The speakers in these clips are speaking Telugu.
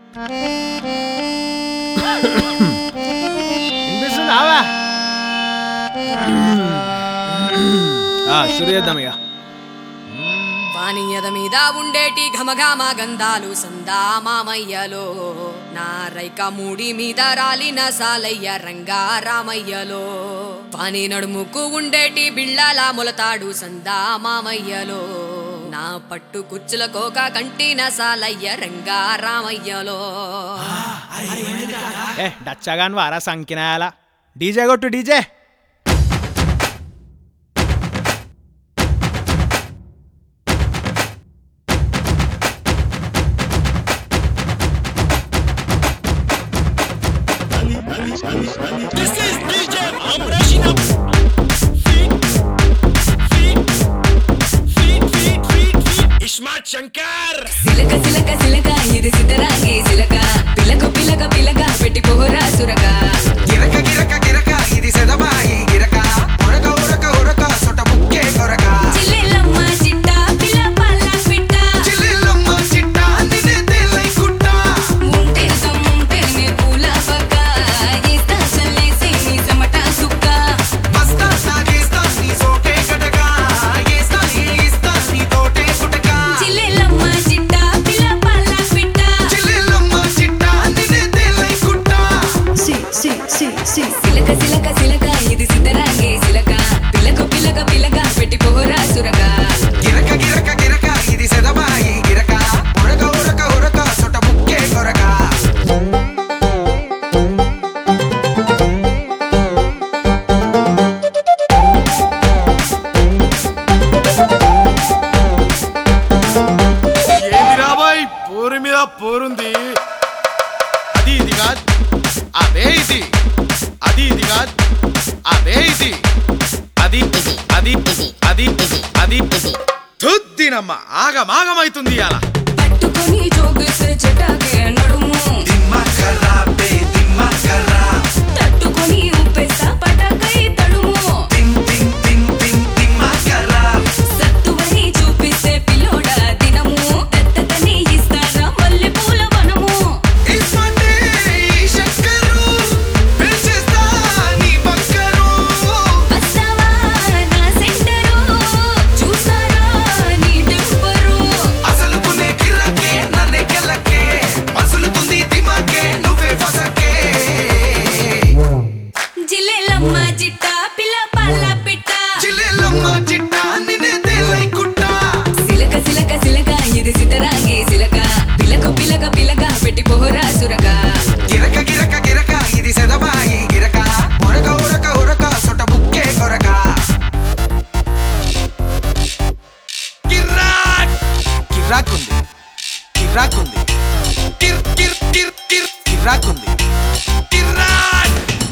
వినిపిస్తుందావా షురు చేద్దాం ఇక వాణియద మీద ఉండేటి ఘమఘమ గంధాలు సందా మామయ్యలో నా రైక మూడి మీద రాలిన సాలయ్య రంగా రామయ్యలో వాణి నడుముకు ఉండేటి బిళ్ళల మొలతాడు సందా మామయ్యలో నా పట్టు కుచ్చుల కోక కంటిన సాలయ్య రంగా రామయ్యలో ఏ డచ్చగాన్ వారా సంకినాయాల డీజే కొట్టు DJ This is DJ I'm rushing up. Feet, feet, feet, feet, feet, feet. Ismat Shankar. సిలక సిలక సిలక ఇది సిద్ధరాగే సిలక పిలక పిలక పిలక పెట్టి పోరా సురక గిరక గిరక గిరక ఇది సెదబాయి గిరక ఉరక ఉరక ఉరక సొట ముక్కే కొరక చిల్లెలమ్మ చిట్ట పిల్ల పల్ల పిట్ట చిల్లిల్లమ్మ చిట్ట నిన్నే తేలై కుట్ట ఉంటే సమ్ముంటే నే పూల పక్క ఇస్తా చల్లేసి నీ చెమట సుక్క బస్తా సాగేస్తా నీ సోకే గటక ఏస్తా ఏస్తా నీ తోటే కుటక చిల్లెలమ్మ చిట్ట పిల్ల పల్ల పిట్ట చిల్లిల్లమ్మ చిట్ట నిన్నే తేలై కుట్ట సిలక సిలక సిలక ఇది సిద్ధరాగే సిలక పిలక పిలక పిలక పెట్టి పోరా సురక గిరక గిరక గిరక ఇది సెదబాయి గిరక ఉరక ఉరక ఉరక సొట ముక్కే కొరక ఏంది రాబాయ్ పోరు మీద పోరుంది అది ఇది కాదు అదే ఇది అది ఇది కాదు అదే ఇది అది అది అది అది తుద్దినమ్మ ఆగమాగమైతుంది అలా పట్టుకొని జోగిస్తే చెట్టాకే నడుము దిమ్మ ఖరాబే దిమ్మ ఖరా తట్టుకొని ఉప్పేస్తా పటాకై తడుము తిన్ తిన్ తిన్ తిన్ దిమ్మ ఖరా సత్తువని చూపిస్తే పిల్లోడా దినము దత్తతని ఇస్తారా మల్లె పూల వనము ఇస్మంటే ఈ శంకరు పిలిచేస్తా నీ పక్కరు వస్తావా నా సెంటరు చూస్తారా నీ టెంపరు అసలుకునే గిరకే నన్నే గెలకే మసులుతుంది దిమాకే నువ్వే ఫసకే జిల్లెలమ్మ చిట్ట పిల్ల పల్ల పిట్ట చిల్లెల్లమ్మ చిట్ట నిన్నే తేలై కుట్ట సిలక సిలక సిలక ఇది సిద్ధరాగే సిలక పిలక పిలక పిలక పెట్టి పోరా సురక గిరక గిరక గిరక ఇది సెదబాయి గిరక ఉరక ఉరక ఉరక సొట బుక్కే కొరక కిర్రాక్ కిర్రాకుంది కిర్రాకుంది కిర్ కిర్ కిర్ కిర్ కిర్రాకుంది కిర్రాక్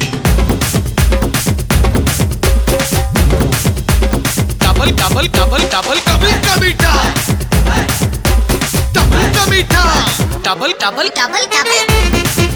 డబల్ డబల్ డబల్ డబల్ కబుల్ కమిటా డబుల్ కమిటా డబల్ డబల్ double double